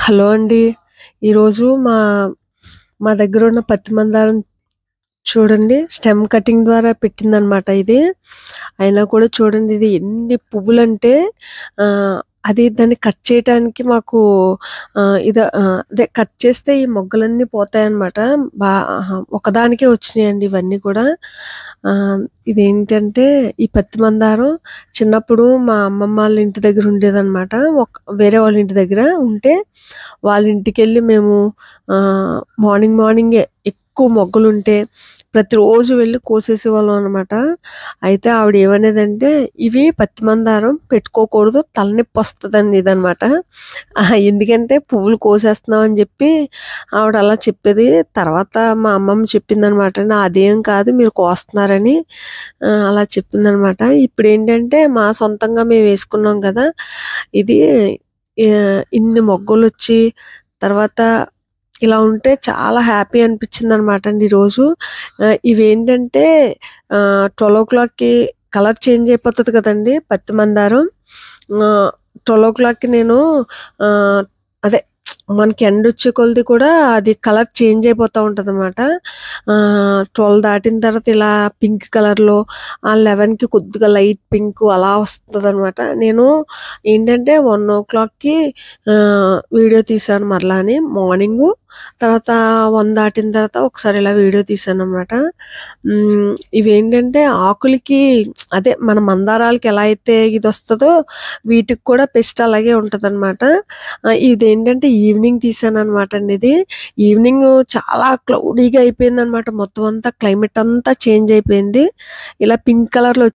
Hello అండి. ఈరోజు మా మా దగ్గరున్న పత్తి మందారం చూడండి స్టెమ్ కటింగ్ ద్వారా పెట్టిందనమాట ఇది. అయినా కూడా చూడండి ఇది ఎన్ని పువ్వులంటే ఆహ్, అది దాన్ని కట్ చేయటానికి మాకు ఆహ్, ఇద ఆహ్, అదే కట్ చేస్తే ఈ మొగ్గలన్నీ పోతాయన్నమాట. బా అహా! ఒకదానికే వచ్చినాయండి ఇవన్నీ కూడా. ఆహ్, ఇదేంటంటే ఈ పత్తి మందారం చిన్నప్పుడు మా అమ్మమ్మ వాళ్ళ ఇంటి దగ్గర ఉండేదనమాట. ఒక్ వేరే వాళ్ళ ఇంటి దగ్గర ఉంటే వాళ్ళ ఇంటికెళ్ళి మేము ఆహ్, మార్నింగ్ మార్నింగే ఎక్కువ మొగ్గలుంటే ప్రతిరోజు వెళ్లి కోసేసేవాళ్ళం అనమాట. అయితే ఆవిడ ఏమనేదంటే, "ఇవి పత్తి మందారం పెట్టుకోకూడదు తలనొప్పొస్తదని" ఇదనమాట. అహా! ఎందుకంటే పువ్వులు కోసేస్తున్నాం అని చెప్పి ఆవిడ అలా చెప్పేది. తర్వాత మా అమ్మమ్మ చెప్పిందనమాట. "అదేం కాదు మీరు కోస్తున్నారని" ఆహ్, అలా చెప్పిందనమాట. ఇప్పుడేంటంటే మా సొంతంగా మేము వేసుకున్నాం కదా! ఇది ఆహ్, ఇన్ని మొగ్గలొచ్చి తర్వాత ఇలా ఉంటే చాలా హ్యాపీ అనిపించిందనమాట అండి ఈరోజు. ఆహ్, ఇవేంటంటే ఆహ్, 12:00కి కలర్ చేంజ్ అయిపోతది కదండీ పత్తి మందారం. ఆహ్, 12:00కి నేను ఆహ్, అదే మనకి ఎండొచ్చే కొలది కూడా అది కలర్ చేంజ్ అయిపోతా ఉంటదనమాట. ఆహ్, 12 దాటిన తర్వాత ఇలా పింక్ కలర్‌లో ఆహ్, 11కి కొద్దిగా లైట్ పింక్ అలా వస్తదనమాట. నేను ఏంటంటే 1:00కి ఆహ్, వీడియో తీశాను మరలాని మార్నింగు. తర్వాత 1 దాటిన తర్వాత ఒకసారి ఇలా వీడియో తీశాననమాట. హ్మ్. ఇవేంటంటే ఆకులకి అదే మన మందారాలకి ఎలా అయితే ఇదొస్తదో వీటికి కూడా పెస్ట్ అలాగే ఉంటదనమాట. ఆహ్, ఇదేంటంటే ఈవినింగ్ తీశాననమాట అండి ఇది. ఈవినింగు చాలా క్లౌడీగా అయిపోయిందనమాట. మొత్తం అంతా క్లైమేట్ అంతా చేంజ్ అయిపోయింది. ఇలా పింక్ కలర్‌లో